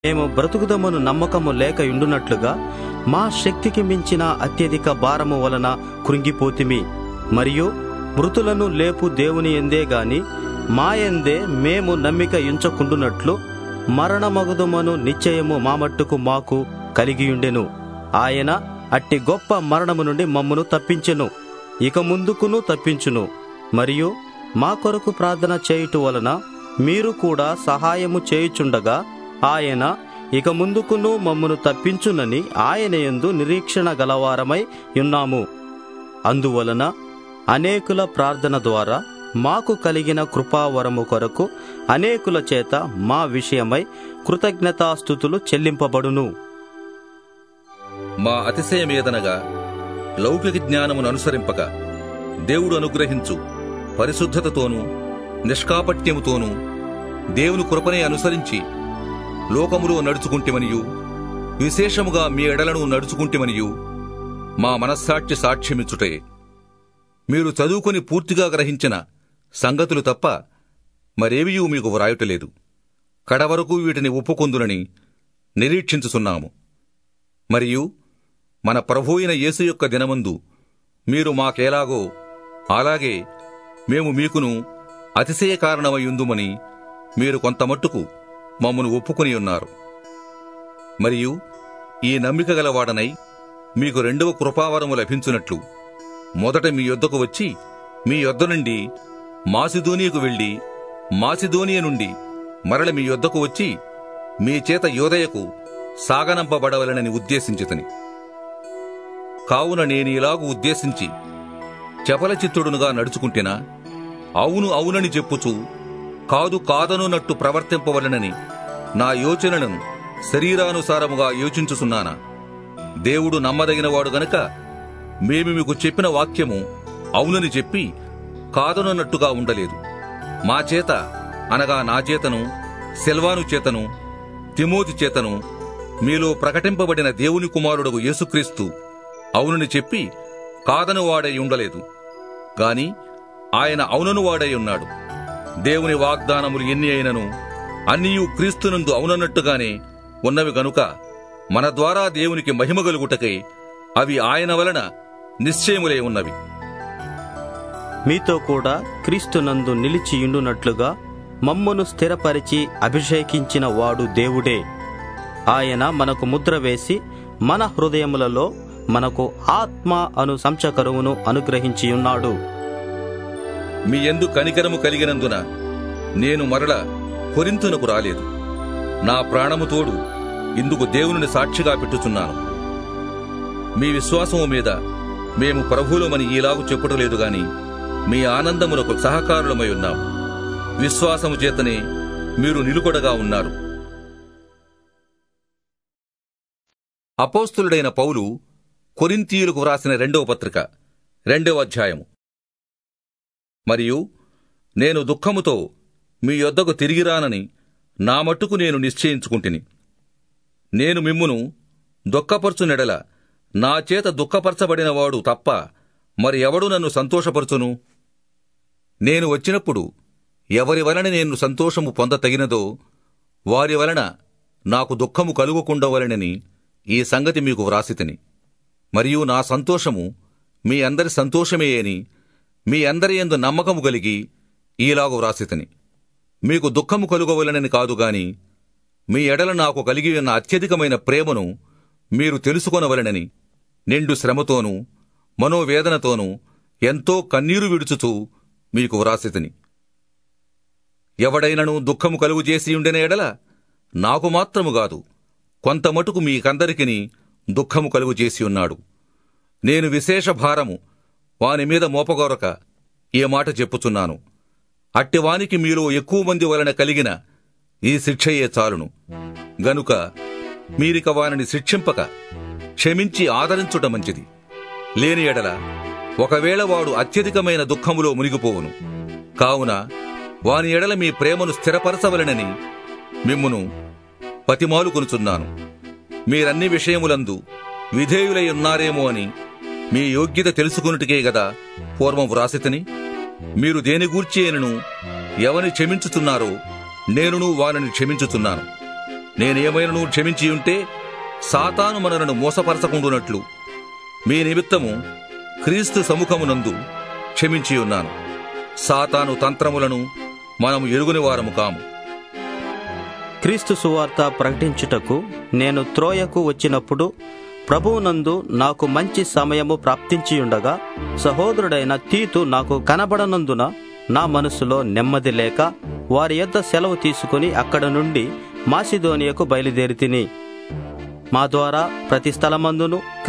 మేము బ్రతుకుదమును నమ్మకము లేక ఉండునట్లుగా మా శక్తికి మించిన అత్యధిక భారము వలన కృంగిపోతిమి మరియు మృతులను లేపు దేవుని ఎందే గాని మా ఎందే మేము నమ్మిక ఉంచకుండునట్లు మరణమగుదమను నిశ్చయము మా మట్టుకు మాకు కలిగియుండెను ఆయన అట్టి గొప్ప మరణము నుండి మమ్మను తప్పించెను ఇక ముందుకును తప్పించును మరియు మా కొరకు ప్రార్థన చేయుట వలన మీరు కూడా సహాయము చేయుచుండగా ఆయన ఇక ముందుకును మమ్మను తప్పించునని ఆయన యందు నిరీక్షణ గలవారమై ఉన్నాము అందువలన అనేకుల ప్రార్థన ద్వారా మాకు కలిగిన కృపావరము కొరకు అనేకుల చేత మా విషయమై కృతజ్ఞతాస్థుతులు చెల్లింపబడును మా అతిశయమేదనగా లౌకిక జ్ఞానమును అనుసరింపక దేవుడు అనుగ్రహించు పరిశుద్ధతతోనూ నిష్కాపట్యముతోనూ దేవుని కృపనే అనుసరించి లోకములో నడుచుకుంటేమనియు విశేషముగా మీ ఎడలను నడుచుకుంటేమనియు మా మనస్సాక్షి సాక్ష్యమిచ్చుటే మీరు చదువుకొని పూర్తిగా గ్రహించిన సంగతులు తప్ప మరేవియూ మీకు వ్రాయుటలేదు కడవరకు వీటిని ఒప్పుకొందునని నిరీక్షించుచున్నాము మరియు మన ప్రభు అయిన యేసు యొక్క దినమందు మీరు మాకేలాగో అలాగే మేము మీకును అతిశయ కారణమయ్యుందుమని మీరు కొంతమట్టుకు మమ్మను ఒప్పుకొని ఉన్నారు మరియు ఈ నమ్మిక గలవాడనై మీకు రెండవ కృపావరము లభించునట్లు మొదట మీ యొద్దకు వచ్చి మీ యొద్ద నుండి మాసిదోనియకు వెళ్లి మాసిదోనియ నుండి మరల మీ యొద్దకు వచ్చి మీ చేత యోదయకు సాగనంపబడవలనని ఉద్దేశించితని కావున నేను ఇలాగు ఉద్దేశించి చపల చిత్తుడునుగా నడుచుకుంటేనా అవును అవునని చెప్పుచు కాదు కాదనున్నట్టు ప్రవర్తింపవలనని నా యోచనలను శరీరానుసారముగా యోచించుచున్నానా దేవుడు నమ్మదగినవాడు గనక మేము మీకు చెప్పిన వాక్యము అవునని చెప్పి కాదనున్నట్టుగా ఉండలేదు మా చేత అనగా నా చేతను సెల్వాను చేతను తిమోతి చేతను మీలో ప్రకటింపబడిన దేవుని కుమారుడు యేసుక్రీస్తు అవునని చెప్పి కాదను వాడై ఉండలేదు గాని ఆయన అవునను వాడై ఉన్నాడు దేవుని వాగ్దానములు ఎన్ని అయినను అన్నియు క్రీస్తునందు అవునన్నట్టుగానే ఉన్నవి గనుక మన ద్వారా దేవునికి మహిమ కలుగుటకై అవి ఆయన వలన నిశ్చయములై ఉన్నవి మీతో కూడా క్రీస్తునందు నిలిచియుండునట్లుగా మమ్మను స్థిరపరిచి అభిషేకించిన వాడు దేవుడే ఆయన మనకు ముద్ర వేసి మన హృదయములలో మనకు ఆత్మ అను సంచకరువును అనుగ్రహించియున్నాడు మీ యందు కనికరము కలిగినందున నేను మరల కొరింతునకు రాలేదు నా ప్రాణము తోడు ఇందుకు దేవుని సాక్షిగా పెట్టుచున్నాను మీ విశ్వాసము మీద మేము ప్రభువులమని ఈలాగు చెప్పుటలేదు గాని మీ ఆనందమునకు సహకారులమై ఉన్నాం విశ్వాసము చేతనే మీరు నిలుకొడగా ఉన్నారు అపోస్తులుడైన పౌలు కొరింతీయులకు వ్రాసిన రెండవ పత్రిక రెండవ అధ్యాయము మరియు నేను దుఃఖముతో మీ యొద్దకు తిరిగిరానని నా మట్టుకు నేను నిశ్చయించుకుంటుని నేను మిమ్మును దుఃఖపరచునెడల నా చేత దుఃఖపరచబడినవాడు తప్ప మరి ఎవడు నన్ను సంతోషపరచును నేను వచ్చినప్పుడు ఎవరి వలన నేను సంతోషము పొందతగినదో వారి వలన నాకు దుఃఖము కలుగుకుండవలనని ఈ సంగతి మీకు వ్రాసితిని మరియు నా సంతోషము మీ అందరి సంతోషమే అని మీ అందరి యందు నమ్మకము కలిగి ఈలాగు వ్రాసితిని మీకు దుఃఖము కలుగవలనని కాదు గాని మీ ఎడల నాకు కలిగి ఉన్న అత్యధికమైన ప్రేమను మీరు తెలుసుకొనవలనని నిండు శ్రమతోనూ మనోవేదనతోనూ ఎంతో కన్నీరు విడుచుచూ మీకు వ్రాసితిని ఎవడైనను దుఃఖము కలుగు చేసి ఉండిన ఎడల నాకు మాత్రము గాదు కొంతమటుకు మీకందరికిని దుఃఖము కలుగు చేసి ఉన్నాడు నేను విశేష భారము వాని మీద మోపగోరక ఈ మాట చెప్పుచున్నాను అట్టివానికి మీలో ఎక్కువ మంది వలన కలిగిన ఈ శిక్షయే చాలును గనుక మీరిక వానిని శిక్షింపక క్షమించి ఆదరించుట మంచిది లేని ఎడల ఒకవేళ వాడు అత్యధికమైన దుఃఖములో మునిగిపోవును కావున వాని ఎడల మీ ప్రేమను స్థిరపరచవలనని మిమ్మును పతిమాలుకొనుచున్నాను మీరన్ని విషయములందు విధేయులై ఉన్నారేమో అని మీ యోగ్యత తెలుసుకున్నట్టుకే గదా పూర్వం వ్రాసితిని మీరు దేని గూర్చి అయినను ఎవని క్షమించుచున్నారో నేనును వారిని క్షమించుచున్నాను నేనేమైనను క్షమించి ఉంటే సాతాను మనలను మోసపరచకుండునట్లు మీ నిమిత్తము క్రీస్తు సముఖమునందు క్షమించి ఉన్నాను సాతాను తంత్రములను మనము ఎరుగుని వారము కాము క్రీస్తు సువార్త ప్రకటించుటకు నేను త్రోయకు వచ్చినప్పుడు ప్రభువునందు నాకు మంచి సమయము ప్రాప్తించియుండగా సహోదరుడైన తీతు నాకు కనబడనందున నా మనసులో నెమ్మది లేక వారి యొద్ద సెలవు తీసుకుని అక్కడ నుండి మాసిదోనియకు బయలుదేరి తిని మా ద్వారా ప్రతి స్థలమందును